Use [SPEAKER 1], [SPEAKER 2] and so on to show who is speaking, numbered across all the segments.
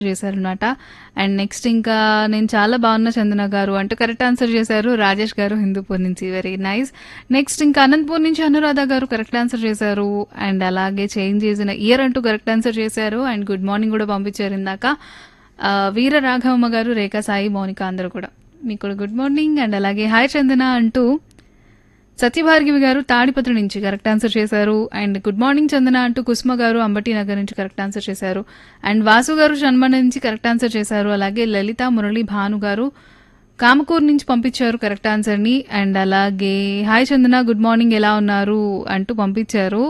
[SPEAKER 1] చేశారనమాట. And next ఇంకా నేను చాలా బాగున్నా చందన గారు అంటూ కరెక్ట్ ఆన్సర్ చేశారు. రాజేష్ గారు హిందూపూర్ నుంచి వెరీ నైస్. నెక్స్ట్ ఇంకా అనంతపూర్ నుంచి అనురాధ గారు కరెక్ట్ ఆన్సర్ చేశారు. అండ్ అలాగే చేంజ్ చేసిన ఇయర్ అంటూ కరెక్ట్ ఆన్సర్ చేశారు. అండ్ గుడ్ మార్నింగ్ కూడా పంపించారు ఇందాక. ఆ, వీర రాఘవమ్మ గారు, రేఖా సాయి, మౌనిక అందరూ కూడా మీకు కూడా గుడ్ మార్నింగ్. అండ్ అలాగే హాయ్ చందన అంటూ సత్యభార్గివి గారు తాడిపత్రి నుంచి కరెక్ట్ ఆన్సర్ చేశారు అండ్ గుడ్ మార్నింగ్ చందన అంటూ కుసుమ గారు అంబటి నగర్ నుంచి కరెక్ట్ ఆన్సర్ చేశారు అండ్ వాసు గారు షణ్మణ నుంచి కరెక్ట్ ఆన్సర్ చేశారు అలాగే లలిత మురళి భాను గారు కామకూరు నుంచి పంపించారు కరెక్ట్ ఆన్సర్ని అండ్ అలాగే హాయ్ చందన గుడ్ మార్నింగ్ ఎలా ఉన్నారు అంటూ పంపించారు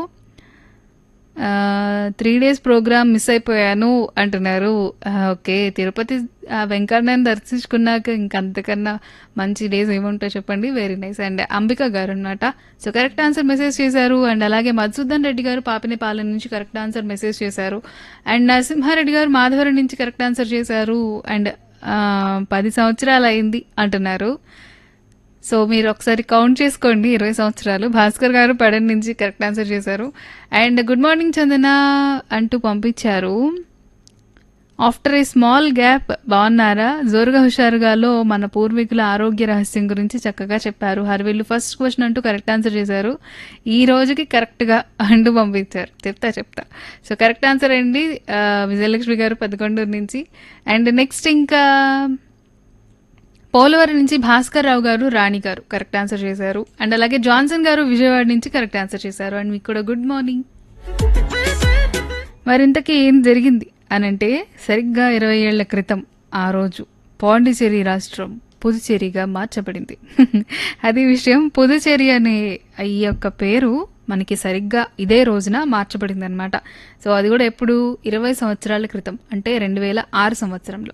[SPEAKER 1] త్రీ డేస్ ప్రోగ్రామ్ మిస్ అయిపోయాను అంటున్నారు ఆ, ఓకే తిరుపతి ఆ, వెంకన్నని దర్శించుకున్నాక ఇంకంతకన్నా మంచి డేస్ ఏముంటాయో చెప్పండి very nice and Ambika garu అనమాట సో కరెక్ట్ ఆన్సర్ మెసేజ్ చేశారు అండ్ అలాగే మధుసూదన్ రెడ్డి గారు పాపినేపాలెం నుంచి కరెక్ట్ ఆన్సర్ మెసేజ్ చేశారు అండ్ నరసింహారెడ్డి గారు మాధవరం నుంచి కరెక్ట్ ఆన్సర్ చేశారు అండ్ ఆ, పది సంవత్సరాలు అయింది అంటున్నారు సో మీరు ఒకసారి కౌంట్ చేసుకోండి ఇరవై సంవత్సరాలు భాస్కర్ గారు పడన్ నుంచి కరెక్ట్ ఆన్సర్ చేశారు అండ్ గుడ్ మార్నింగ్ చందన అంటూ పంపించారు ఆఫ్టర్ ఏ స్మాల్ గ్యాప్ బాగున్నారా జోరుగా హుషారుగాలో మన పూర్వీకుల ఆరోగ్య రహస్యం గురించి చక్కగా చెప్పారు హర్వీళ్ళు ఫస్ట్ క్వశ్చన్ అంటూ కరెక్ట్ ఆన్సర్ చేశారు ఈ రోజుకి కరెక్ట్గా అంటూ పంపించారు చెప్తా చెప్తా సో కరెక్ట్ ఆన్సర్ అండి ఆ, విజయలక్ష్మి గారు పదకొండూరు నుంచి అండ్ నెక్స్ట్ ఇంకా పోలవరం నుంచి భాస్కర్ రావు గారు రాణి గారు కరెక్ట్ ఆన్సర్ చేశారు అండ్ అలాగే జాన్సన్ గారు విజయవాడ నుంచి కరెక్ట్ ఆన్సర్ చేశారు అండ్ మీకు కూడా గుడ్ మార్నింగ్ మరింతకీ ఏం జరిగింది అనంటే సరిగ్గా ఇరవై ఏళ్ల క్రితం ఆ రోజు పాండిచేరి రాష్ట్రం పుదుచేరిగా మార్చబడింది అది విషయం పుదుచేరి అనే ఈ యొక్క పేరు మనకి సరిగ్గా ఇదే రోజున మార్చబడింది అనమాట సో అది కూడా ఎప్పుడు ఇరవై సంవత్సరాల క్రితం అంటే రెండు వేల ఆరు సంవత్సరంలో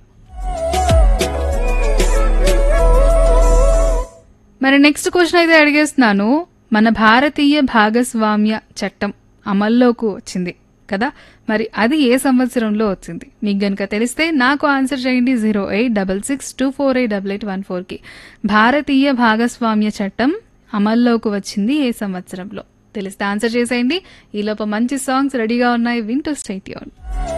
[SPEAKER 1] మరి నెక్స్ట్ క్వశ్చన్ అయితే అడిగేస్తున్నాను మన భారతీయ భాగస్వామ్య చట్టం అమల్లోకి వచ్చింది కదా మరి అది ఏ సంవత్సరంలో వచ్చింది మీకు గనుక తెలిస్తే నాకు ఆన్సర్ చేయండి zero eight double six two four eight double eight one ఫోర్కి భారతీయ భాగస్వామ్య చట్టం అమల్లోకి వచ్చింది ఏ సంవత్సరంలో తెలిస్తే ఆన్సర్ చేసేయండి ఈలోపు మంచి సాంగ్స్ రెడీగా ఉన్నాయి వింటూ స్టేట్ యూన్